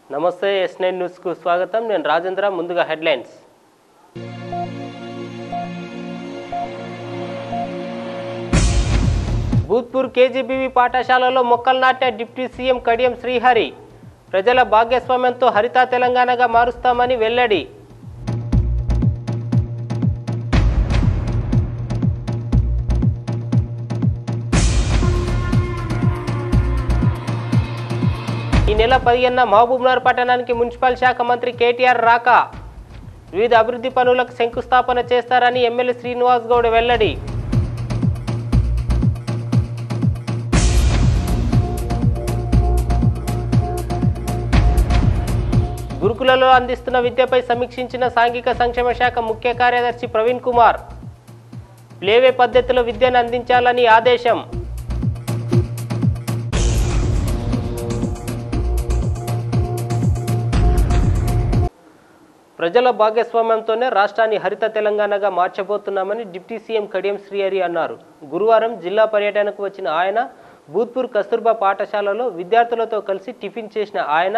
నమస్తే yes nine న్యూస్కు స్వాగతం నేను రాజేంద్ర ముందుగా హెడ్లైన్స్ భూత్పూర్ కేజీబీవీ పాఠశాలలో మొక్కలు నాటిన డిప్యూటీ సీఎం కడియం శ్రీహరి ప్రజల భాగస్వామ్యంతో హరిత తెలంగాణగా మారుస్తామని వెల్లడి ఈ నెల పదిహేనున మహబూబ్నగర్ పట్టణానికి మున్సిపల్ శాఖ మంత్రి కేటీఆర్ రాక వివిధ అభివృద్ధి పనులకు శంకుస్థాపన చేస్తారని ఎమ్మెల్యే శ్రీనివాస్ గౌడ్ వెల్లడి గురుకులలో అందిస్తున్న విద్యపై సమీక్షించిన సాంఘిక సంక్షేమ శాఖ ముఖ్య కార్యదర్శి ప్రవీణ్ కుమార్ ప్లేవే పద్ధతిలో విద్యను అందించాలని ఆదేశం ప్రజల భాగస్వామ్యంతోనే రాష్ట్రాన్ని హరిత తెలంగాణగా మార్చబోతున్నామని డిప్యూటీ సీఎం కడియం శ్రీహరి అన్నారు గురువారం జిల్లా పర్యటనకు వచ్చిన ఆయన భూత్పూర్ కస్తూర్బా పాఠశాలలో విద్యార్థులతో కలిసి టిఫిన్ చేసిన ఆయన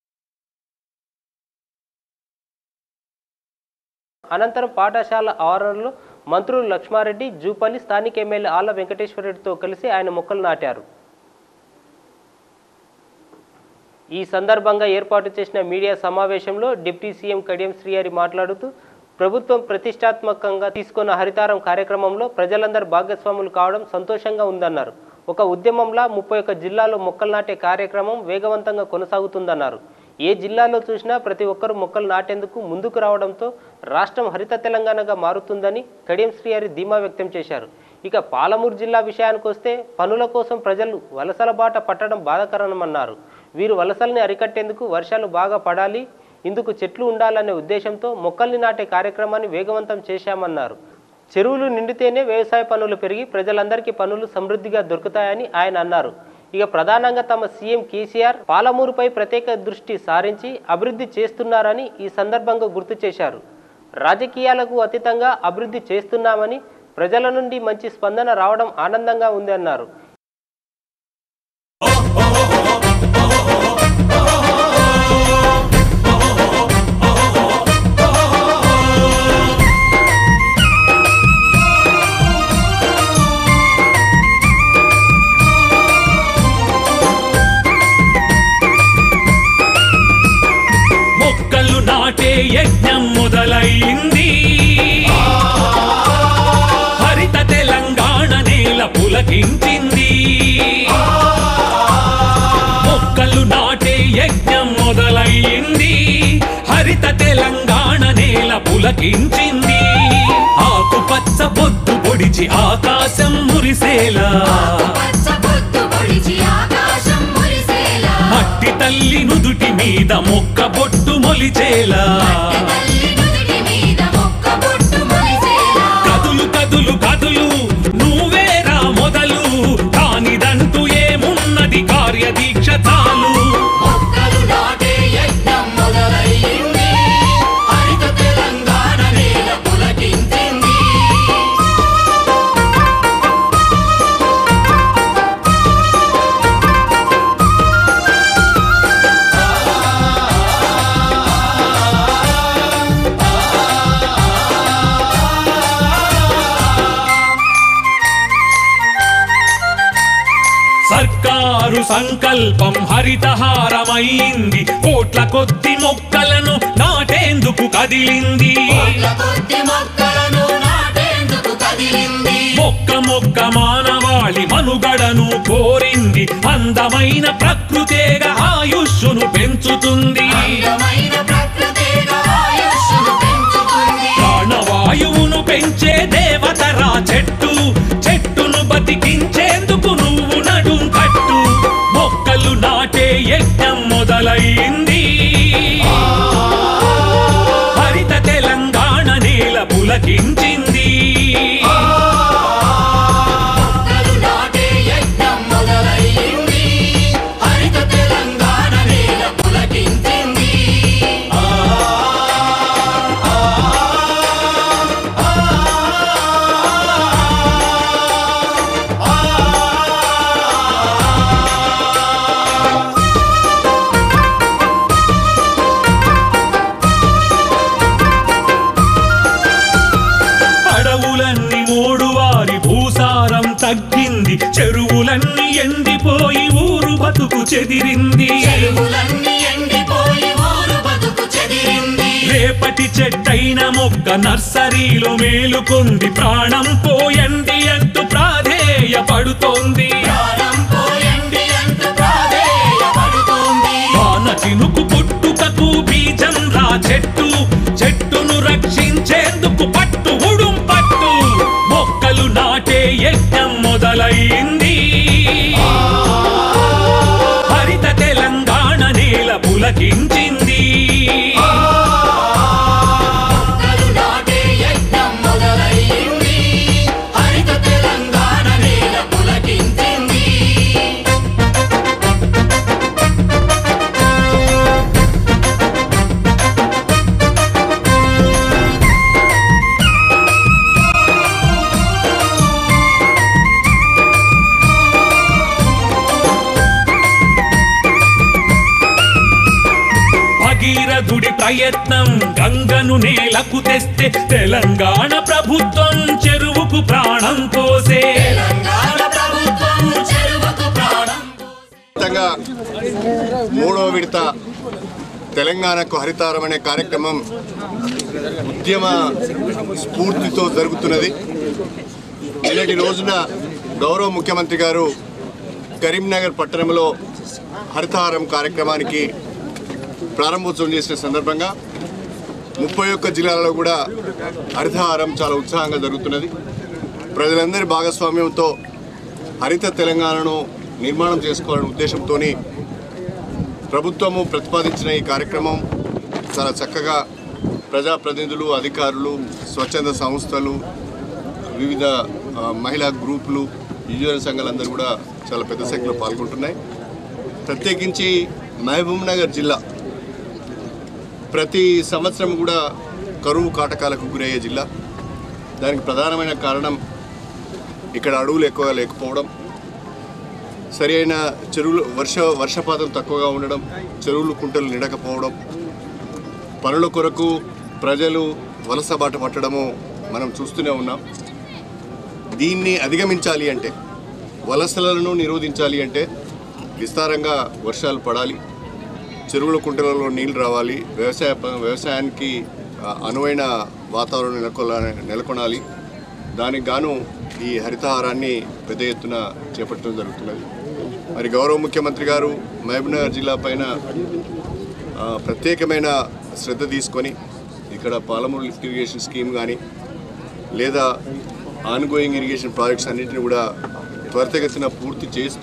అనంతరం పాఠశాల ఆవరణలో మంత్రులు లక్ష్మారెడ్డి జూపల్లి స్థానిక ఎమ్మెల్యే ఆళ్ల వెంకటేశ్వరరెడ్డితో కలిసి ఆయన మొక్కలు నాటారు ఈ సందర్భంగా ఏర్పాటు చేసిన మీడియా సమావేశంలో డిప్యూటీ సీఎం కడియం శ్రీహరి మాట్లాడుతూ ప్రభుత్వం ప్రతిష్టాత్మకంగా తీసుకున్న హరితారం కార్యక్రమంలో ప్రజలందరూ భాగస్వాములు కావడం సంతోషంగా ఉందన్నారు ఒక ఉద్యమంలా ముప్పై ఒక్క జిల్లాలో మొక్కలు నాటే కార్యక్రమం వేగవంతంగా కొనసాగుతుందన్నారు ఏ జిల్లాలో చూసినా ప్రతి ఒక్కరూ మొక్కలు నాటేందుకు ముందుకు రావడంతో రాష్ట్రం హరిత తెలంగాణగా మారుతుందని కడియం శ్రీహరి ధీమా వ్యక్తం చేశారు ఇక పాలమూరు జిల్లా విషయానికి వస్తే పనుల కోసం ప్రజలు వలసల బాట పట్టడం బాధాకరమన్నారు వీరు వలసల్ని అరికట్టేందుకు వర్షాలు బాగా పడాలి ఇందుకు చెట్లు ఉండాలనే ఉద్దేశంతో మొక్కల్ని నాటే కార్యక్రమాన్ని వేగవంతం చేశామన్నారు చెరువులు నిండితేనే వ్యవసాయ పనులు పెరిగి ప్రజలందరికీ పనులు సమృద్ధిగా దొరుకుతాయని ఆయన అన్నారు ఇక ప్రధానంగా తమ సీఎం కేసీఆర్ పాలమూరుపై ప్రత్యేక దృష్టి సారించి అభివృద్ధి చేస్తున్నారని ఈ సందర్భంగా గుర్తు చేశారు రాజకీయాలకు అతీతంగా అభివృద్ధి చేస్తున్నామని ప్రజల నుండి మంచి స్పందన రావడం ఆనందంగా ఉంది అన్నారు మొక్కలు నాటే యజ్ఞం మొదలైంది హరిత తెలంగాణ నేల పులకించింది మొక్కలు నాటే యజ్ఞం మొదలైంది హరిత తెలంగాణ నేల పులకించింది ఆకుపచ్చ పొద్దు పొడిచి ఆకాశం మురిసేలా పచ్చబొట్టు పొడిచి ఆకాశం మురిసేలా మట్టి తల్లి నుదుటి మీద మొక్క బొట్టు మొలిచేలా తల్లి నుదుటి మీద మొక్క బొట్టు మొలిసేలా కదులు కదులు కదులు నువ్వేరా మొదలు కానిదంటూ ఏమున్నది కార్యదీక్ష చాలు మొక్కలు నాటే యజ్ఞం మొదలైంది హరిత తెలంగాణ నేల పులకించింది సర్కారు సంకల్పం హరితహారమైంది కోట్ల కొద్ది మొక్కలను నాటేందుకు కదిలింది కోట్ల కొద్ది మొక్కలను నాటేందుకు కదిలింది మొక్క మొక్క మానవాళి మనుగడను కోరింది అందమైన ప్రకృతేగా ఆయుష్ను పెంచుతుంది అందమైన ప్రకృతిగా ఆయుష్ను పెంచుతుంది ప్రాణవాయువును పెంచే దేవతరా చెట్టు చెట్టును బతికించేందుకు నువ్వు నడుం కట్టు మొక్కలు నాటే యజ్ఞం మొదలైంది హరిత తెలంగాణ నేల పులకించింది మొక్కలు నాటే యజ్ఞం మొదలైంది హరిత తెలంగాణ నేల పులకించింది ఆ చెరువులన్నీ ఎండిపోయి ఊరు బతుకు చెదిరింది చెరువులన్నీ ఎండిపోయి ఊరు బతుకు చెదిరింది రేపటి చెట్టైన మొక్క నర్సరీలో మేలుకొంది ప్రాణం పోయండి అంటూ ప్రాధేయపడుతోంది ప్రాణం పోయండి అంటూ ప్రాధేయపడుతోంది వాన చినుకు పుట్టుకకు బీజం రా చెట్టు చెట్టును రక్షించేందుకు పట్టు ఉడుం పట్టు మొక్కలు నాటే యజ్ఞం మొదలైంది హరిత తెలంగాణ నేల పులకించింది మొక్కలు నాటే యజ్ఞం మొదలయ్యింది హరిత తెలంగాణ నేల పులకించింది భగీరథుడి ప్రయత్నం గంగను నేలకు తెస్తే తెలంగాణ ప్రభుత్వం చెరువుకు ప్రాణం పోసే తెలంగాణ ప్రభుత్వం చెరువుకు ప్రాణం మొత్తంగా మూడో విడత తెలంగాణకు హరితారం అనే కార్యక్రమం ఉద్యమ స్ఫూర్తితో జరుగుతున్నది నిన్నటి రోజున గౌరవ ముఖ్యమంత్రి గారు కరీంనగర్ పట్టణంలో హరితహారం కార్యక్రమానికి ప్రారంభోత్సవం చేసిన సందర్భంగా ముప్పై ఒక్క జిల్లాలలో కూడా హరితహారం చాలా ఉత్సాహంగా జరుగుతున్నది ప్రజలందరి భాగస్వామ్యంతో హరిత తెలంగాణను నిర్మాణం చేసుకోవాలనే ఉద్దేశంతో ప్రభుత్వము ప్రతిపాదించిన ఈ కార్యక్రమం చాలా చక్కగా ప్రజాప్రతినిధులు అధికారులు స్వచ్ఛంద సంస్థలు వివిధ ఆ, మహిళా గ్రూపులు యువజన సంఘాలందరూ కూడా చాలా పెద్ద సంఖ్యలో పాల్గొంటున్నాయి ప్రత్యేకించి మహబూబ్ నగర్ జిల్లా ప్రతి సంవత్సరం కూడా కరువు కాటకాలకు గురయ్యే జిల్లా దానికి ప్రధానమైన కారణం ఇక్కడ అడవులు ఎక్కువగా లేకపోవడం సరి అయిన చెరువులు వర్ష వర్షపాతం తక్కువగా ఉండడం చెరువులు కుంటలు నిండకపోవడం పనుల కొరకు ప్రజలు వలస బాట పట్టడము మనం చూస్తూనే ఉన్నాం దీన్ని అధిగమించాలి అంటే వలసలను నిరోధించాలి అంటే విస్తారంగా వర్షాలు పడాలి చెరువుల కుంటలలో నీళ్లు రావాలి వ్యవసాయ ప- వ్యవసాయానికి ఆ, అనువైన వాతావరణం నెలకొల నెలకొనాలి దానికి గాను ఈ హరితహారాన్ని పెద్ద ఎత్తున చేపట్టడం జరుగుతున్నది మరి గౌరవ ముఖ్యమంత్రి గారు మహబూబ్నగర్ జిల్లా పైన ఆ, ప్రత్యేకమైన శ్రద్ధ తీసుకొని ఇక్కడ పాలమూరు లిఫ్ట్ ఇరిగేషన్ స్కీమ్ కానీ లేదా ఆన్గోయింగ్ ఇరిగేషన్ ప్రాజెక్ట్స్ అన్నింటిని కూడా త్వరితగతిన పూర్తి చేస్తూ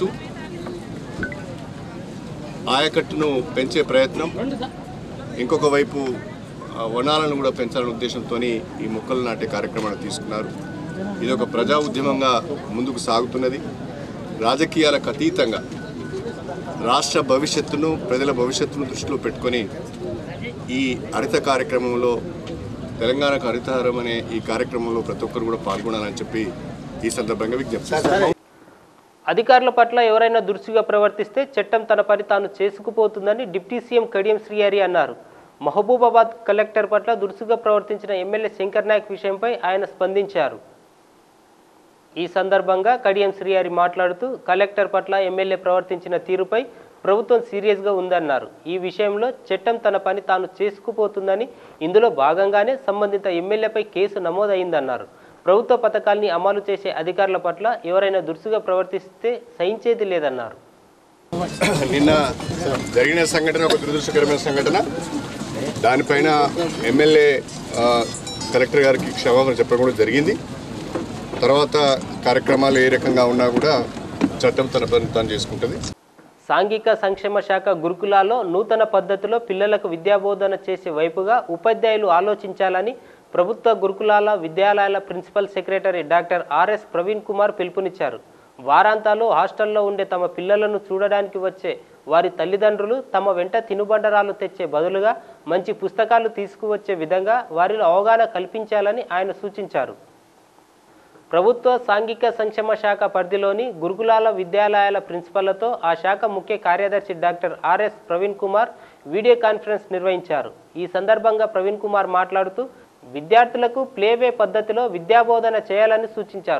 ఆయకట్టును పెంచే ప్రయత్నం ఇంకొక వైపు ఆ, వనాలను కూడా పెంచాలనే ఉద్దేశంతో ఈ మొక్కలు నాటే కార్యక్రమాన్ని తీసుకున్నారు ఇది ఒక ప్రజా ఉద్యమంగా ముందుకు సాగుతున్నది రాజకీయాలకు అతీతంగా రాష్ట్ర భవిష్యత్తును ప్రజల భవిష్యత్తును దృష్టిలో పెట్టుకొని ఈ హరిత కార్యక్రమంలో తెలంగాణకు హరితహారం అనే ఈ కార్యక్రమంలో ప్రతి ఒక్కరు కూడా పాల్గొనాలని చెప్పి ఈ సందర్భంగా విజ్ఞప్తి చేస్తున్నాను. అధికారుల పట్ల ఎవరైనా దురుసుగా ప్రవర్తిస్తే చట్టం తన పని తాను చేసుకుపోతుందని డిప్యూటీ సీఎం కడియం శ్రీహరి అన్నారు మహబూబాబాద్ కలెక్టర్ పట్ల దురుసుగా ప్రవర్తించిన ఎమ్మెల్యే శంకర్ నాయక్ విషయంపై ఆయన స్పందించారు ఈ సందర్భంగా కడియం శ్రీహరి మాట్లాడుతూ కలెక్టర్ పట్ల ఎమ్మెల్యే ప్రవర్తించిన తీరుపై ప్రభుత్వం సీరియస్గా ఉందన్నారు ఈ విషయంలో చట్టం తన పని తాను చేసుకుపోతుందని ఇందులో భాగంగానే సంబంధిత ఎమ్మెల్యేపై కేసు నమోదైందన్నారు ప్రభుత్వ పథకాల్ని అమలు చేసే అధికారుల పట్ల ఎవరైనా దురుసుగా ప్రవర్తిస్తే సహించేది లేదన్నారు నిన్న జరిగిన సంఘటన ఒక దురదృష్టకరమైన సంఘటన దానిపైన ఎమ్మెల్యే ఆ, కలెక్టర్ గారికి క్షమాపణ చెప్పడం కూడా జరిగింది తర్వాత కార్యక్రమాలు ఏ రకంగా ఉన్నా కూడా చట్టం తన పని తాను చేసుకుంటుంది సాంఘిక సంక్షేమ శాఖ గురుకులాల్లో నూతన పద్ధతిలో పిల్లలకు విద్యాబోధన చేసే వైపుగా ఉపాధ్యాయులు ఆలోచించాలని ప్రభుత్వ గురుకులాల విద్యాలయాల principal secretary doctor RS Praveen Kumar పిలుపునిచ్చారు వారాంతాలు హాస్టల్లో ఉండే తమ పిల్లలను చూడడానికి వచ్చే వారి తల్లిదండ్రులు తమ వెంట తినుబండరాలు తెచ్చే బదులుగా మంచి పుస్తకాలు తీసుకువచ్చే విధంగా వారిలో అవగాహన కల్పించాలని ఆయన సూచించారు ప్రభుత్వ సాంఘిక సంక్షేమ శాఖ పరిధిలోని గురుకులాల విద్యాలయాల ప్రిన్సిపళ్లతో ఆ శాఖ ముఖ్య కార్యదర్శి doctor RS Praveen Kumar video conference నిర్వహించారు ఈ సందర్భంగా ప్రవీణ్ కుమార్ మాట్లాడుతూ విద్యార్థులకు ప్లేవే పద్ధతిలో విద్యాబోధన చేయాలని సూచించారు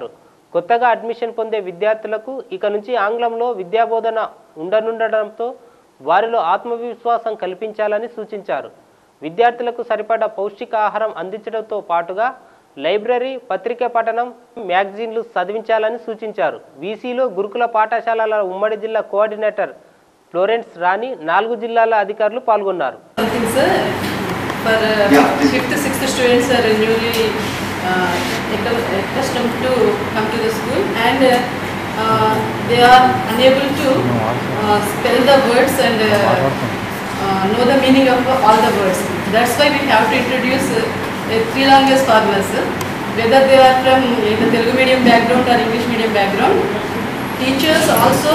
కొత్తగా అడ్మిషన్ పొందే విద్యార్థులకు ఇక నుంచి ఆంగ్లంలో విద్యాబోధన ఉండనుండడంతో వారిలో ఆత్మవిశ్వాసం కల్పించాలని సూచించారు విద్యార్థులకు సరిపడా పౌష్టికాహారం అందించడంతో పాటుగా లైబ్రరీ పత్రిక పఠనం మ్యాగజైన్లు చదివించాలని సూచించారు వీసీలో గురుకుల పాఠశాలల ఉమ్మడి జిల్లా కోఆర్డినేటర్ ఫ్లోరెన్స్ రాణి నాలుగు జిల్లాల అధికారులు పాల్గొన్నారు Something, sir. For uh, Yeah, please. fifth, sixth students are newly uh, accu- accustomed to come to the school and uh, uh, they are unable to uh, spell the words and uh, uh, know the meaning of all the words. That's why we have to introduce uh, a three language formulas. sir. Whether they are from either Telugu medium background or English medium background, teachers also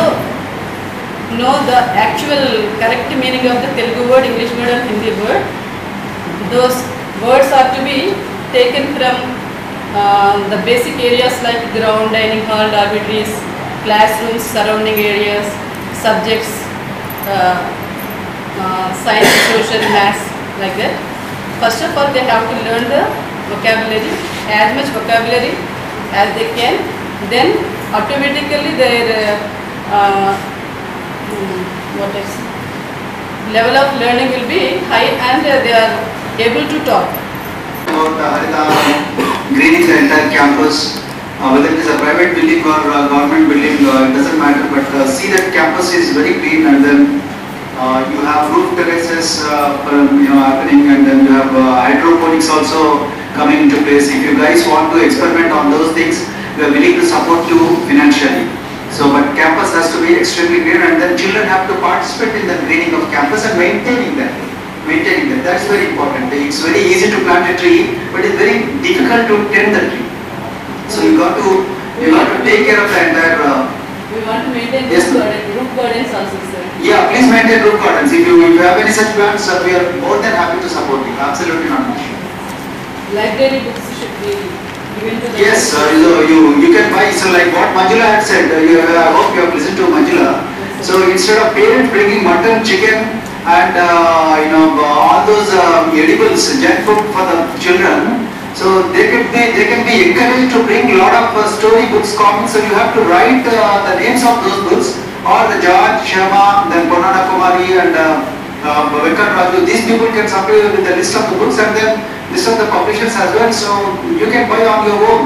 know the actual correct meaning of the Telugu word, English word and Hindi word. Those words are to be taken from uh, the basic areas like ground, dining hall, dormitories, classrooms, surrounding areas, subjects, uh, uh, science, social, maths, like that. First of all, they have to learn the vocabulary, as much vocabulary as they can. Then automatically their uh, uh, Hmm, what is level of learning will be high and uh, they are able to talk. about the Haritha greening the entire campus, uh, whether it is a private building or a government building, uh, it doesn't matter, but uh, see that campus is very clean and then uh, you have roof terraces, uh, um, you know, happening and then you have uh, hydroponics also coming into place. If you guys want to experiment on those things, we are willing to support you financially. So, but campus has to be extremely green and then children have to participate in the greening of campus and maintaining that maintaining that. That's very important. It's very easy to plant a tree, but it's very difficult to tend the tree. So you got to you got to take care of the entire. Uh, We want to maintain Yes, roof ma'am. garden, roof gardens also, sir. yeah, please maintain roof gardens. If you if you have any such plans, uh, we are more than happy to support you. Absolutely not an issue. Library books should be given to the. Yes, uh, you know, you you can buy. So like what Manjula had said, uh, you, I hope you have listened to Manjula. So instead of parents bringing mutton, chicken, and uh, you know uh, all those um, edibles, junk food for the children, so they can be they can be encouraged to bring a lot of uh, story books, comics. So you have to write uh, the names of those books, or the George Sharma, then Purnana Kumari, and uh, uh, Venkat Raju. These people can supply you with the list of the books and then list of the publishers as well. So you can buy on your own.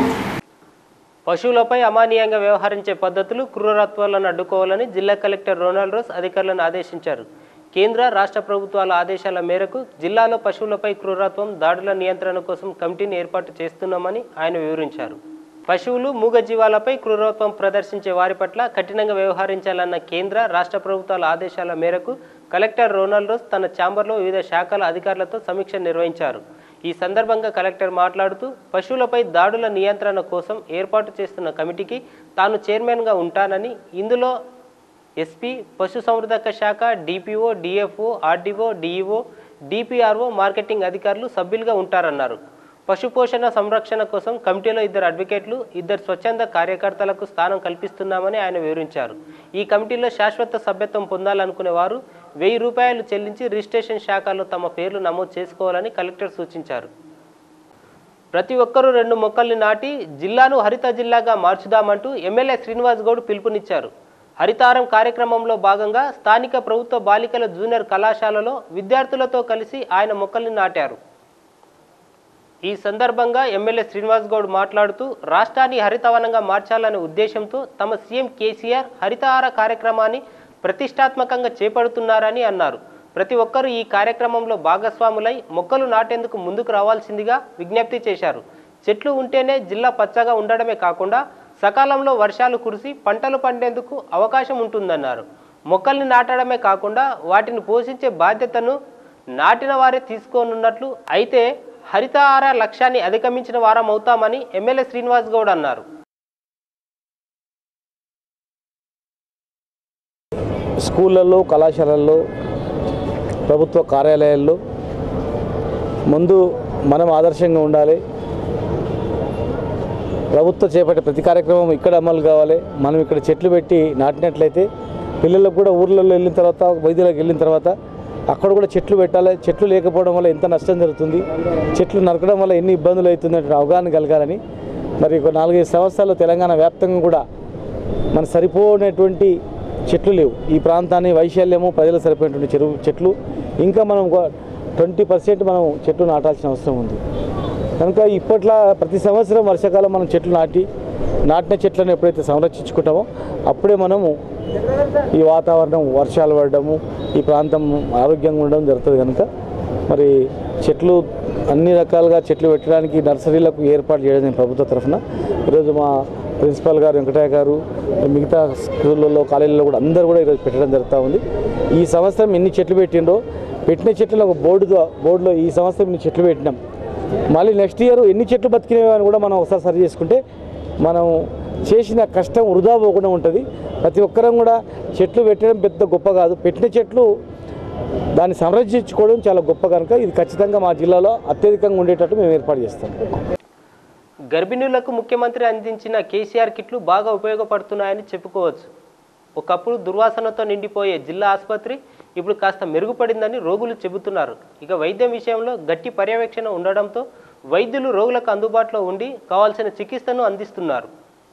పశువులపై అమానీయంగా వ్యవహరించే పద్ధతులు క్రూరత్వాలను అడ్డుకోవాలని జిల్లా collector Ronald rose అధికారులను ఆదేశించారు కేంద్ర రాష్ట్ర ప్రభుత్వాల ఆదేశాల మేరకు జిల్లాలో పశువులపై క్రూరత్వం దాడుల నియంత్రణ కోసం కమిటీని ఏర్పాటు చేస్తున్నామని ఆయన వివరించారు పశువులు మూగజీవాలపై క్రూరత్వం ప్రదర్శించే వారి పట్ల కఠినంగా వ్యవహరించాలన్న కేంద్ర రాష్ట్ర ప్రభుత్వాల ఆదేశాల మేరకు కలెక్టర్ రొనాల్డ్ రోస్ తన ఛాంబర్లో వివిధ శాఖల అధికారులతో సమీక్ష నిర్వహించారు ఈ సందర్భంగా కలెక్టర్ మాట్లాడుతూ పశువులపై దాడుల నియంత్రణ కోసం ఏర్పాటు చేస్తున్న కమిటీకి తాను చైర్మన్గా ఉంటానని ఇందులో ఎస్పీ పశుసంవర్ధక శాఖ DPO DFO RDO DEO DPRO marketing అధికారులు సభ్యులుగా ఉంటారన్నారు పశుపోషణ సంరక్షణ కోసం కమిటీలో ఇద్దరు అడ్వకేట్లు ఇద్దరు స్వచ్ఛంద కార్యకర్తలకు స్థానం కల్పిస్తున్నామని ఆయన వివరించారు ఈ కమిటీలో శాశ్వత సభ్యత్వం పొందాలనుకునే వారు వెయ్యి రూపాయలు చెల్లించి రిజిస్ట్రేషన్ శాఖలో తమ పేర్లు నమోదు చేసుకోవాలని కలెక్టర్ సూచించారు ప్రతి ఒక్కరూ రెండు మొక్కల్ని నాటి జిల్లాను హరిత జిల్లాగా మార్చుదామంటూ ఎమ్మెల్యే శ్రీనివాస్ గౌడ్ పిలుపునిచ్చారు హరితారం కార్యక్రమంలో భాగంగా స్థానిక ప్రభుత్వ బాలికల జూనియర్ కళాశాలలో విద్యార్థులతో కలిసి ఆయన మొక్కల్ని నాటారు ఈ సందర్భంగా ఎమ్మెల్యే శ్రీనివాస్ గౌడ్ మాట్లాడుతూ రాష్ట్రాన్ని హరితవనంగా మార్చాలనే ఉద్దేశంతో తమ సీఎం కేసీఆర్ హరితహార కార్యక్రమాన్ని ప్రతిష్టాత్మకంగా చేపడుతున్నారని అన్నారు ప్రతి ఒక్కరూ ఈ కార్యక్రమంలో భాగస్వాములై మొక్కలు నాటేందుకు ముందుకు రావాల్సిందిగా విజ్ఞప్తి చేశారు చెట్లు ఉంటేనే జిల్లా పచ్చగా ఉండడమే కాకుండా సకాలంలో వర్షాలు కురిసి పంటలు పండేందుకు అవకాశం ఉంటుందన్నారు మొక్కల్ని నాటడమే కాకుండా వాటిని పోషించే బాధ్యతను నాటిన వారే తీసుకోనున్నట్లు అయితే హరితహార లక్ష్యాన్ని అధిగమించిన వారం అవుతామని ఎమ్మెల్యే శ్రీనివాస్ గౌడ్ అన్నారు స్కూళ్ళల్లో కళాశాలల్లో ప్రభుత్వ కార్యాలయాల్లో ముందు మనం ఆదర్శంగా ఉండాలి ప్రభుత్వం చేపట్టే ప్రతి కార్యక్రమం ఇక్కడ అమలు కావాలి మనం ఇక్కడ చెట్లు పెట్టి నాటినట్లయితే పిల్లలకు కూడా ఊర్లలో వెళ్ళిన తర్వాత వైద్యులకు వెళ్ళిన తర్వాత అక్కడ కూడా చెట్లు పెట్టాలి చెట్లు లేకపోవడం వల్ల ఎంత నష్టం జరుగుతుంది చెట్లు నరకడం వల్ల ఎన్ని ఇబ్బందులు అవుతుంది అంటే అవగాహన కలగాలని మరి ఒక నాలుగైదు సంవత్సరాలు తెలంగాణ వ్యాప్తంగా కూడా మన సరిపోనటువంటి చెట్లు లేవు ఈ ప్రాంతాన్ని వైశాల్యము ప్రజలకు సరిపోయినటువంటి చెరువు చెట్లు ఇంకా మనం ఒక ట్వంటీ పర్సెంట్ మనం చెట్లు నాటాల్సిన అవసరం ఉంది కనుక ఇప్పట్లో ప్రతి సంవత్సరం వర్షాకాలం మనం చెట్లు నాటి నాటిన చెట్లను ఎప్పుడైతే సంరక్షించుకుంటామో అప్పుడే మనము ఈ వాతావరణం వర్షాలు పడడము ఈ ప్రాంతం ఆరోగ్యంగా ఉండడం జరుగుతుంది కనుక మరి చెట్లు అన్ని రకాలుగా చెట్లు పెట్టడానికి నర్సరీలకు ఏర్పాటు చేయడం ప్రభుత్వ తరఫున ఈరోజు మా ప్రిన్సిపాల్ గారు వెంకటయ్య గారు మిగతా స్కూళ్ళల్లో కాలేజీల్లో కూడా అందరూ కూడా ఈరోజు పెట్టడం జరుగుతూ ఉంది ఈ సంవత్సరం ఎన్ని చెట్లు పెట్టిండో పెట్టిన చెట్లు ఒక బోర్డుగా బోర్డులో ఈ సంవత్సరం ఇన్ని చెట్లు పెట్టినాం మళ్ళీ నెక్స్ట్ ఇయర్ ఎన్ని చెట్లు బతికినవి అని కూడా మనం ఒకసారి సరి చేసుకుంటే మనం చేసిన కష్టం వృధా పోకుండా ఉంటుంది ప్రతి ఒక్కరం కూడా చెట్లు పెట్టడం పెద్ద గొప్ప కాదు పెట్టిన చెట్లు దాన్ని సంరక్షించుకోవడం చాలా గొప్ప కనుక ఇది ఖచ్చితంగా మా జిల్లాలో అత్యధికంగా ఉండేటట్టు మేము ఏర్పాటు చేస్తాం గర్భిణులకు ముఖ్యమంత్రి అందించిన కేసీఆర్ కిట్లు బాగా ఉపయోగపడుతున్నాయని చెప్పుకోవచ్చు ఒకప్పుడు దుర్వాసనతో నిండిపోయే జిల్లా ఆసుపత్రి ఇప్పుడు కాస్త మెరుగుపడిందని రోగులు చెబుతున్నారు ఇక వైద్యం విషయంలో గట్టి పర్యవేక్షణ ఉండడంతో వైద్యులు రోగులకు అందుబాటులో ఉండి కావాల్సిన చికిత్సను అందిస్తున్నారు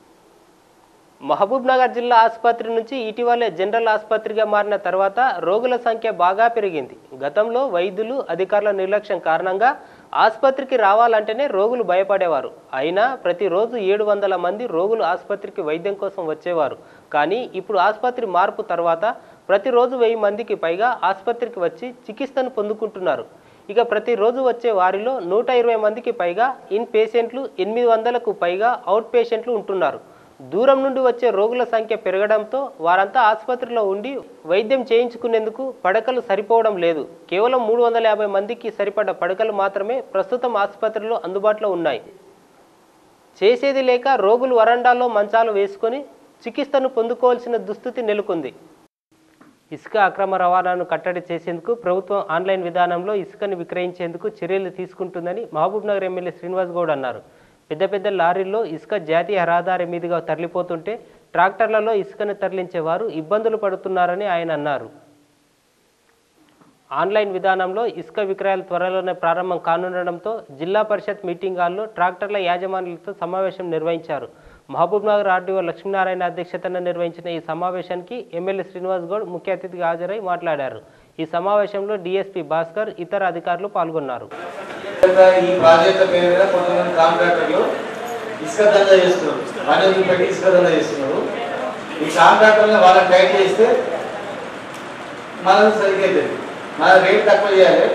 మహబూబ్ నగర్ జిల్లా ఆసుపత్రి నుంచి ఇటీవలే జనరల్ ఆసుపత్రిగా మారిన తర్వాత రోగుల సంఖ్య బాగా పెరిగింది గతంలో వైద్యులు అధికారుల నిర్లక్ష్యం కారణంగా ఆసుపత్రికి రావాలంటేనే రోగులు భయపడేవారు అయినా ప్రతిరోజు ఏడు వందల మంది రోగులు ఆసుపత్రికి వైద్యం కోసం వచ్చేవారు కానీ ఇప్పుడు ఆసుపత్రి మార్పు తర్వాత ప్రతిరోజు వెయ్యి మందికి పైగా ఆసుపత్రికి వచ్చి చికిత్సను పొందుకుంటున్నారు ఇక ప్రతిరోజు వచ్చే వారిలో నూట ఇరవై మందికి పైగా ఇన్ పేషెంట్లు ఎనిమిది వందలకు పైగా అవుట్ పేషెంట్లు ఉంటున్నారు దూరం నుండి వచ్చే రోగుల సంఖ్య పెరగడంతో వారంతా ఆసుపత్రిలో ఉండి వైద్యం చేయించుకునేందుకు పడకలు సరిపోవడం లేదు కేవలం మూడు వందల యాభై మందికి సరిపడ్డ పడకలు మాత్రమే ప్రస్తుతం ఆసుపత్రిలో అందుబాటులో ఉన్నాయి చేసేది లేక రోగులు వరండాలో మంచాలు వేసుకొని చికిత్సను పొందుకోవాల్సిన దుస్థితి నెలకొంది ఇసుక అక్రమ రవాణాను కట్టడి చేసేందుకు ప్రభుత్వం ఆన్లైన్ విధానంలో ఇసుకను విక్రయించేందుకు చర్యలు తీసుకుంటుందని మహబూబ్ నగర్ ఎమ్మెల్యే శ్రీనివాస్ గౌడ్ అన్నారు పెద్ద పెద్ద లారీల్లో ఇసుక జాతీయ రహదారి మీదుగా తరలిపోతుంటే ట్రాక్టర్లలో ఇసుకను తరలించేవారు ఇబ్బందులు పడుతున్నారని ఆయన అన్నారు ఆన్లైన్ విధానంలో ఇసుక విక్రయాలు త్వరలోనే ప్రారంభం కానుండడంతో జిల్లా పరిషత్ మీటింగ్ హాల్లో ట్రాక్టర్ల యాజమాన్యులతో సమావేశం నిర్వహించారు మహబూబ్ నగర్ ఆర్డీఓ లక్ష్మీనారాయణ అధ్యక్షతన నిర్వహించిన ఈ సమావేశానికి ఎమ్మెల్యే శ్రీనివాస్ గౌడ్ ముఖ్య అతిథిగా హాజరై మాట్లాడారు ఈ సమావేశంలో డీఎస్పీ భాస్కర్ ఇతర అధికారులు పాల్గొన్నారు ఈ ప్రాజెక్టుల పేరు మీద కొంతమంది కాంట్రాక్టర్లు ఇసుక దందా చేస్తున్నారు మనల్ని పెట్టి ఇసుక దందా చేస్తున్నారు ఈ కాంట్రాక్టర్ని వాళ్ళని టైట్ చేస్తే మనల్ని సరిగ్గా అవుతుంది మన రేట్ తక్కువ చేయాలి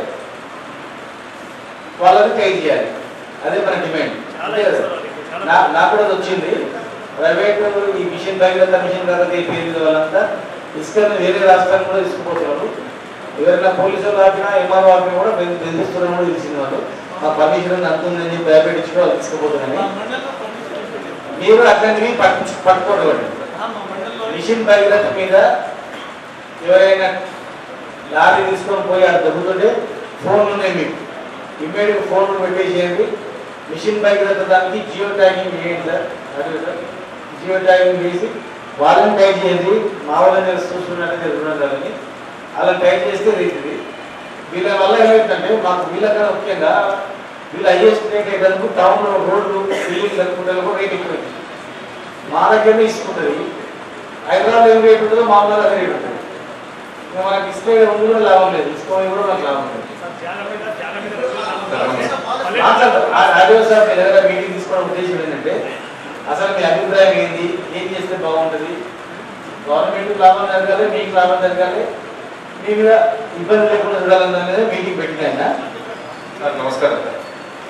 వాళ్ళని టైట్ చేయాలి అదే మన డిమాండ్ అంతే కదా నా నాకు కూడా అది వచ్చింది ప్రైవేట్ ఈ మిషన్ భగీరథ మిషన్ భగీరథ ఈ పేరు మీద వాళ్ళంతా ఇసుకని వేరే రాష్ట్రానికి కూడా తీసుకుపోతున్నారు ఎవరైనా పోలీసులు ఆపినా ఎంఆర్ఓ ఆపినా కూడా బెదిరి- బెదిరిస్తున్నారని కూడా తెలిసింది వాళ్ళు మా పర్మిషన్ అంతుందని చెప్పి భయపెట్టించుకో వాళ్ళు తీసుకుపోతున్నారని మీరు అట్లాంటివి పట్టు పట్టుకోవడం మిషన్ భగీరథ మీద ఎవరైనా లారీ తీసుకొని పోయి అది దొరుకుతుంటే ఫోన్లు ఉన్నాయి మీకు ఇమ్మీడియట్ ఫోన్లు పెట్టేసేయండి మిషన్ భగీరథ దానికి జియో ట్యాగింగ్ చేయండి సార్ అదే సార్ జియో ట్యాగింగ్ చేసి వాళ్ళని టైప్ చేయండి మా వాళ్ళని చూస్తున్నట్టు జరుగుతున్నారు కానీ అలా టైప్ చేస్తే రీతిది వీళ్ళ వల్ల ఏమైందంటే మాకు వీళ్ళకన్నా ముఖ్యంగా వీళ్ళు హైయెస్ట్ రేట్ ఏంటంటే టౌన్ రోడ్లు బిల్డింగ్ అనుకుంటే కూడా రేట్ ఎక్కువ మా దగ్గరనే ఇసుకుంటుంది హైదరాబాద్ ఏం రేట్ ఉంటుందో మా ఊళ్ళో అదే రేట్ ఉంటుంది ఇంకా మనకి ఇసుక ఉండి కూడా లాభం లేదు ఇసుకోవాలి కూడా మనకు లాభం లేదు మాట్లాడతారు. ఆ- అదే సార్ మీ దగ్గర మీటింగ్ తీసుకోవడం ఉద్దేశం ఏంటంటే అసలు మీ అభిప్రాయం ఏంటి ఏం చేస్తే బాగుంటుంది గవర్నమెంట్ లాభం జరగాలి మీకు లాభం జరగాలి మీ మీద ఇబ్బంది లేకుండా చూడాలన్న మీద మీటింగ్ పెట్టిన ఆయన సార్ నమస్కారం సార్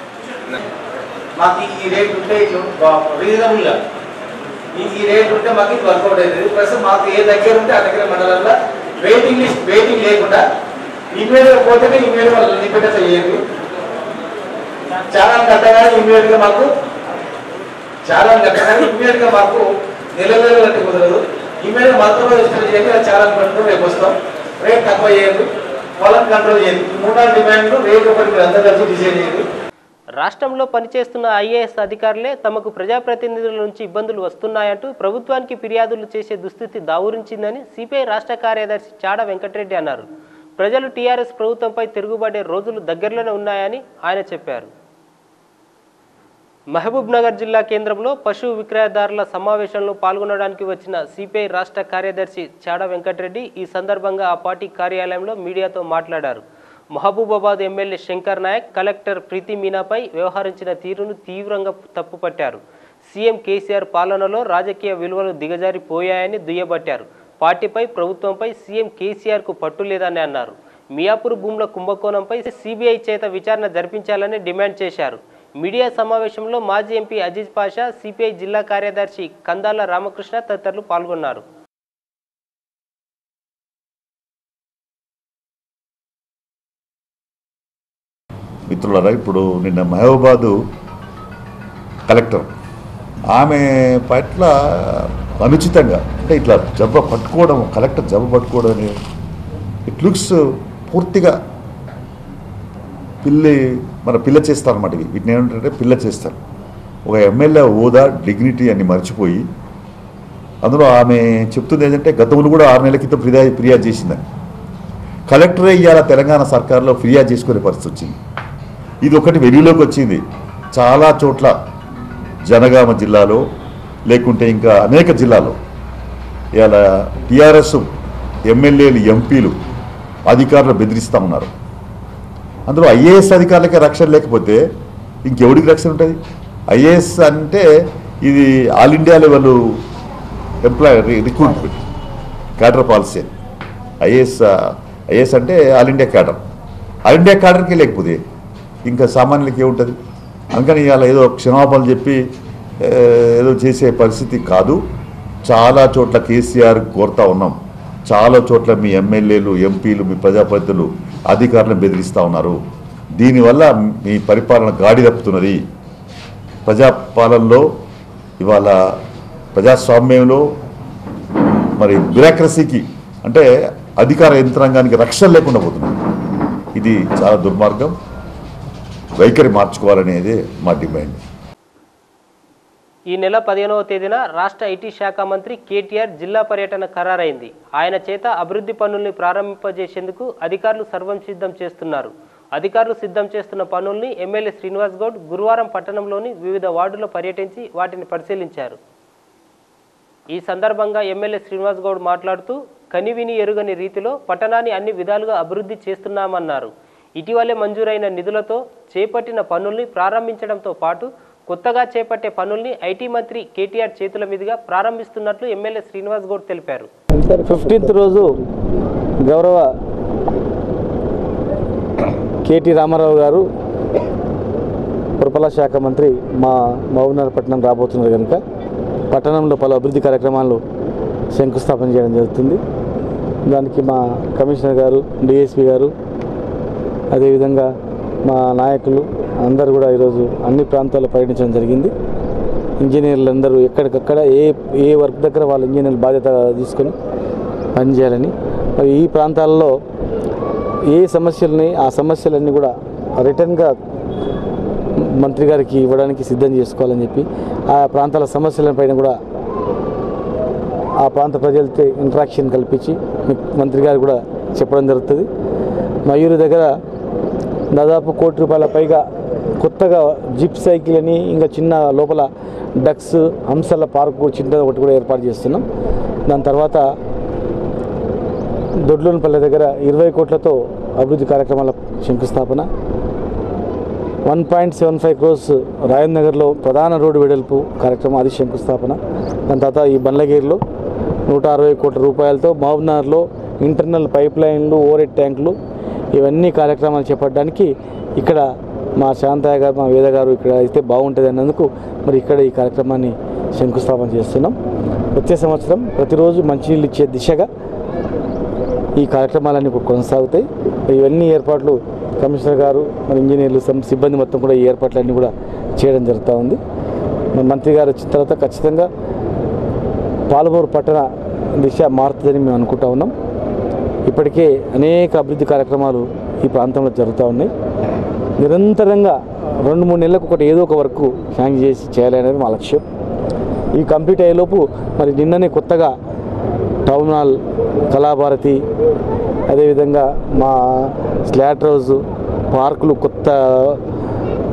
మాకు ఈ రేట్ ఉంటే రీజనబుల్ గా ఈ ఈ రేట్ ఉంటే మాకు ఇది వర్కౌట్ అవుతుంది ప్లస్ మాకు ఏ దగ్గర ఉంటే ఆ దగ్గర మండలంలో వెయిటింగ్ లిస్ట్ వెయిటింగ్ లేకుండా ఇమీడియట్ పోతేనే ఇమీడియట్ వాళ్ళు నిపెట్ట చేయండి చాలా కట్టగానే ఇమీడియట్ గా మాకు చాలా కట్టగానే ఇమీడియట్ గా మాకు నెల నెలలు అంటే కుదరదు ఇమీడియట్ మాత్రమే ఇష్టం చేయండి అది చాలా పట్టుకుని రేపు వస్తాం రేట్ తక్కువ చేయండి వాళ్ళని కంట్రోల్ చేయండి ఈ మూడు నాలుగు డిమాండ్లు రేట్ ఒకటి మీరు అందరూ కలిసి డిసైడ్ చేయండి రాష్ట్రంలో పనిచేస్తున్న ఐఏఎస్ అధికారులే తమకు ప్రజాప్రతినిధుల నుంచి ఇబ్బందులు వస్తున్నాయంటూ ప్రభుత్వానికి ఫిర్యాదులు చేసే దుస్థితి దావురించిందని సిపిఐ రాష్ట్ర కార్యదర్శి చాడ వెంకటరెడ్డి అన్నారు ప్రజలు టీఆర్ఎస్ ప్రభుత్వంపై తిరుగుబడే రోజులు దగ్గరలోనే ఉన్నాయని ఆయన చెప్పారు మహబూబ్ నగర్ జిల్లా కేంద్రంలో పశు విక్రయదారుల సమావేశంలో పాల్గొనడానికి వచ్చిన సిపిఐ రాష్ట్ర కార్యదర్శి చాడ వెంకటరెడ్డి ఈ సందర్భంగా ఆ పార్టీ కార్యాలయంలో మీడియాతో మాట్లాడారు మహబూబాబాద్ ఎమ్మెల్యే శంకర్ నాయక్ కలెక్టర్ ప్రీతి మీనాపై వ్యవహరించిన తీరును తీవ్రంగా తప్పుపట్టారు సీఎం కేసీఆర్ పాలనలో రాజకీయ విలువలు దిగజారిపోయాయని దుయ్యబట్టారు పార్టీపై ప్రభుత్వంపై సీఎం కేసీఆర్కు పట్టు లేదని అన్నారు మియాపూర్ భూముల కుంభకోణంపై సిబిఐ చేత విచారణ జరిపించాలని డిమాండ్ చేశారు మీడియా సమావేశంలో మాజీ ఎంపీ అజీజ్ పాషా సిపిఐ జిల్లా కార్యదర్శి కందాల రామకృష్ణ తదితరులు పాల్గొన్నారు మిత్రులారా ఇప్పుడు నిన్న మహబూబాదు కలెక్టర్ ఆమె పట్ల అనుచితంగా అంటే ఇట్లా జబ్బ పట్టుకోవడం కలెక్టర్ జబ్బ పట్టుకోవడం అని ఇట్ లుక్స్ పూర్తిగా పిల్లి మన పిల్ల చేస్తారు అనమాట ఇవి వీటిని ఏమంటారంటే పిల్ల చేస్తారు ఒక ఎమ్మెల్యే హోదా డిగ్నిటీ అని మర్చిపోయి అందులో ఆమె చెప్తుంది ఏంటంటే గతంలో కూడా ఆరు నెలల క్రితం ఫిర్యాదు ఫిర్యాదు చేసిందని కలెక్టరే ఇవాళ తెలంగాణ సర్కార్లో ఫిర్యాదు చేసుకునే పరిస్థితి వచ్చింది ఇది ఒకటి వెలుగులోకి వచ్చింది చాలా చోట్ల జనగామ జిల్లాలో లేకుంటే ఇంకా అనేక జిల్లాలో ఇలా టీఆర్ఎస్ ఎమ్మెల్యేలు ఎంపీలు అధికారులు బెదిరిస్తూ ఉన్నారు అందులో ఐఏఎస్ అధికారులకే రక్షణ లేకపోతే ఇంకెవడికి రక్షణ ఉంటుంది ఐఏఎస్ అంటే ఇది all India level employee recruitment cadre policy IAS IAS అంటే all India cadre all India క్యాడర్కి లేకపోతే ఇంకా సామాన్యులకి ఏముంటుంది అందుకని ఇవాళ ఏదో క్షమాపణలు చెప్పి ఏ, ఏదో చేసే పరిస్థితి కాదు చాలా చోట్ల కేసీఆర్ కోరుతా ఉన్నాం చాలా చోట్ల మీ ఎమ్మెల్యేలు ఎంపీలు మీ ప్రజాప్రతినిధులు అధికారులను బెదిరిస్తూ ఉన్నారు దీనివల్ల మీ పరిపాలన గాడి తప్పుతున్నది ప్రజాపాలనలో ఇవాళ ప్రజాస్వామ్యంలో మరి బ్యూరోక్రసీకి అంటే అధికార యంత్రాంగానికి రక్షణ లేకుండా పోతుంది ఇది చాలా దుర్మార్గం వైఖరి మార్చుకోవాలనేది మా డిమాండ్ ఈ నెల పదిహేనవ తేదీన రాష్ట్ర ఐటీ శాఖ మంత్రి కేటీఆర్ జిల్లా పర్యటన ఖరారైంది ఆయన చేత అభివృద్ధి పనుల్ని ప్రారంభింపజేసేందుకు అధికారులు సర్వం సిద్ధం చేస్తున్నారు అధికారులు సిద్ధం చేస్తున్న పనుల్ని ఎమ్మెల్యే శ్రీనివాస్ గౌడ్ గురువారం పట్టణంలోని వివిధ వార్డులో పర్యటించి వాటిని పరిశీలించారు ఈ సందర్భంగా ఎమ్మెల్యే శ్రీనివాస్ గౌడ్ మాట్లాడుతూ కనివిని ఎరుగని రీతిలో పట్టణాన్ని అన్ని విధాలుగా అభివృద్ధి చేస్తున్నామన్నారు ఇటీవలే మంజూరైన నిధులతో చేపట్టిన పనుల్ని ప్రారంభించడంతో పాటు కొత్తగా చేపట్టే పనుల్ని ఐటీ మంత్రి కేటీఆర్ చేతుల మీదుగా ప్రారంభిస్తున్నట్లు ఎమ్మెల్యే శ్రీనివాస్ గౌడ్ తెలిపారు ఫిఫ్టీన్త్ రోజు గౌరవ కేటీ రామారావు గారు పురపాలక శాఖ మంత్రి మా మహబూబ్నగర్ పట్టణం రాబోతున్నారు కనుక పట్టణంలో పలు అభివృద్ధి కార్యక్రమాలు శంకుస్థాపన చేయడం జరుగుతుంది దానికి మా కమిషనర్ గారు డిఎస్పి గారు అదేవిధంగా మా నాయకులు అందరూ కూడా ఈరోజు అన్ని ప్రాంతాల్లో పర్యటించడం జరిగింది ఇంజనీర్లు అందరూ ఎక్కడికక్కడ ఏ ఏ వర్క్ దగ్గర వాళ్ళ ఇంజనీర్లు బాధ్యత తీసుకొని పనిచేయాలని మరి ఈ ప్రాంతాల్లో ఏ సమస్యలని ఆ సమస్యలన్నీ కూడా రిటర్న్గా మంత్రి గారికి ఇవ్వడానికి సిద్ధం చేసుకోవాలని చెప్పి ఆ ప్రాంతాల సమస్యలపైన కూడా ఆ ప్రాంత ప్రజలతో ఇంటరాక్షన్ కల్పించి మీ- మంత్రి గారు కూడా చెప్పడం జరుగుతుంది మయూరు దగ్గర దాదాపు కోటి రూపాయల పైగా కొత్తగా జిప్ సైకిల్ అని ఇంకా చిన్న లోపల డక్స్ హంసల పార్కు చిన్నది ఒకటి కూడా ఏర్పాటు చేస్తున్నాం దాని తర్వాత దొడ్లూరుపల్లె దగ్గర ఇరవై కోట్లతో అభివృద్ధి కార్యక్రమాల శంకుస్థాపన one point seven five crores రాయన్ నగర్లో ప్రధాన రోడ్డు వెడల్పు కార్యక్రమం అది శంకుస్థాపన దాని తర్వాత ఈ బండ్లగేరులో నూట అరవై కోట్ల రూపాయలతో మహబూబ్నగర్లో ఇంటర్నల్ పైప్ లైన్లు ఓవరెడ్ ట్యాంకులు ఇవన్నీ కార్యక్రమాలు చేపట్టడానికి ఇక్కడ మా శాంతయ్య గారు మా వేద గారు ఇక్కడ అయితే బాగుంటుంది అన్నందుకు మరి ఇక్కడ ఈ కార్యక్రమాన్ని శంకుస్థాపన చేస్తున్నాం వచ్చే సంవత్సరం ప్రతిరోజు మంచినీళ్ళు ఇచ్చే దిశగా ఈ కార్యక్రమాలన్నీ ఇప్పుడు కొనసాగుతాయి ఇవన్నీ ఏర్పాట్లు కమిషనర్ గారు మరి ఇంజనీర్లు సం- సిబ్బంది మొత్తం కూడా ఈ ఏర్పాట్లన్నీ కూడా చేయడం జరుగుతూ ఉంది మరి మంత్రి గారు వచ్చిన తర్వాత ఖచ్చితంగా పాలమూరు పట్టణ దిశ మారుతుందని మేము అనుకుంటా ఉన్నాం ఇప్పటికే అనేక అభివృద్ధి కార్యక్రమాలు ఈ ప్రాంతంలో జరుగుతూ ఉన్నాయి నిరంతరంగా రెండు మూడు నెలలకు ఒకటి ఏదో ఒక వర్క్ హ్యాంగ్ చేసి చేయాలనేది మా లక్ష్యం ఈ కంప్లీట్ అయ్యేలోపు మరి నిన్ననే కొత్తగా టౌన్ హాల్ కళాభారతి అదేవిధంగా మా స్లాట్ హౌస్ పార్కులు కొత్త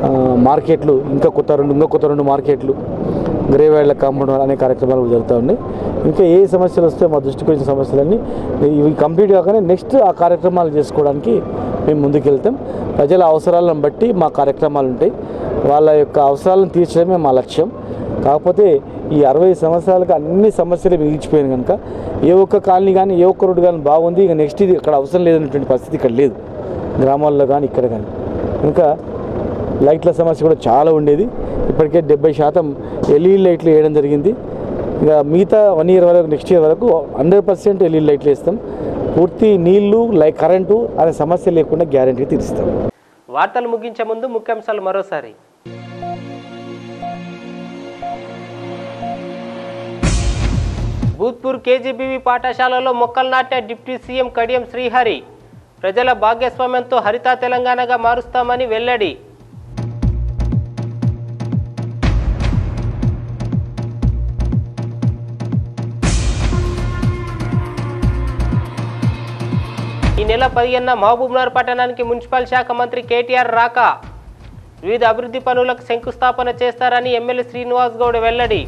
ఆ, మార్కెట్లు ఇంకా కొత్త రెండు ఇంకా కొత్త రెండు మార్కెట్లు గ్రేవేళ్ల కాంపౌండ్ వాల్ అనే కార్యక్రమాలు కూడా జరుగుతూ ఉన్నాయి ఇంకా ఏ సమస్యలు వస్తే మా దృష్టికి వచ్చిన సమస్యలన్నీ ఇవి కంప్లీట్ కాగానే నెక్స్ట్ ఆ కార్యక్రమాలు చేసుకోవడానికి మేము ముందుకెళ్తాం ప్రజల అవసరాలను బట్టి మా కార్యక్రమాలు ఉంటాయి వాళ్ళ యొక్క అవసరాలను తీర్చడమే మా లక్ష్యం కాకపోతే ఈ అరవై సంవత్సరాలకు అన్ని సమస్యలు మిగిలిచిపోయాయి కనుక ఏ ఒక్క కాలనీ కానీ ఏ ఒక్క రోడ్డు కానీ బాగుంది ఇక నెక్స్ట్ ఇది ఇక్కడ అవసరం లేదనేటువంటి పరిస్థితి ఇక్కడ లేదు గ్రామాల్లో కానీ ఇక్కడ కానీ ఇంకా లైట్ల సమస్య కూడా చాలా ఉండేది ఇప్పటికే డెబ్బై శాతం ఎల్ఈడి లైట్లు వేయడం జరిగింది ఇక మిగతా వన్ ఇయర్ వరకు నెక్స్ట్ ఇయర్ వరకు హండ్రెడ్ పర్సెంట్ ఎల్ఈడి లైట్లు వేస్తాం పూర్తి నీళ్లు లైక్ కరెంటు అనే సమస్య లేకుండా గ్యారంటీ తీరుస్తాం వార్తలు ముగించే ముందు ముఖ్యాంశాలు మరోసారి భూత్పూర్ కేజీబీవీ పాఠశాలలో మొక్కలు నాటిన డిప్యూటీ సీఎం కడియం శ్రీహరి ప్రజల భాగస్వామ్యంతో హరిత తెలంగాణగా మారుస్తామని వెల్లడి ఈ నెల పదిహేనున మహబూబ్నగర్ పట్టణానికి మున్సిపల్ శాఖ మంత్రి కేటీఆర్ రాక వివిధ అభివృద్ధి పనులకు శంకుస్థాపన చేస్తారని ఎమ్మెల్యే శ్రీనివాస్ గౌడ్ వెల్లడి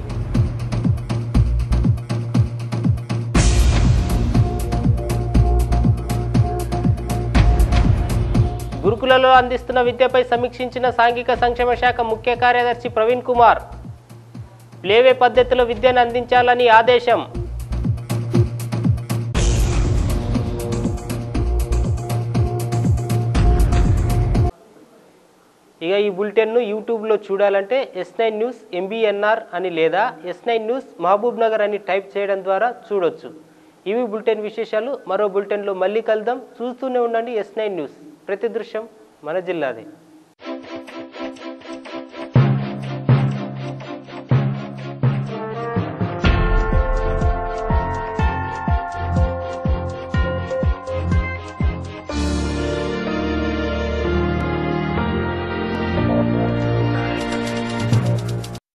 గురుకులలో అందిస్తున్న విద్యపై సమీక్షించిన సాంఘిక సంక్షేమ శాఖ ముఖ్య కార్యదర్శి ప్రవీణ్ కుమార్ ప్లేవే పద్ధతిలో విద్యను అందించాలని ఆదేశం ఇక ఈ బులెటిన్ను యూట్యూబ్లో చూడాలంటే ఎస్ నైన్ న్యూస్ ఎంబీఎన్ఆర్ అని లేదా S nine news Mahabubnagar అని టైప్ చేయడం ద్వారా చూడొచ్చు ఇవి బులెటిన్ విశేషాలు మరో బులెటిన్లో మళ్ళీ కలుద్దాం చూస్తూనే ఉండండి ఎస్ నైన్ న్యూస్ ప్రతి దృశ్యం మన జిల్లాదే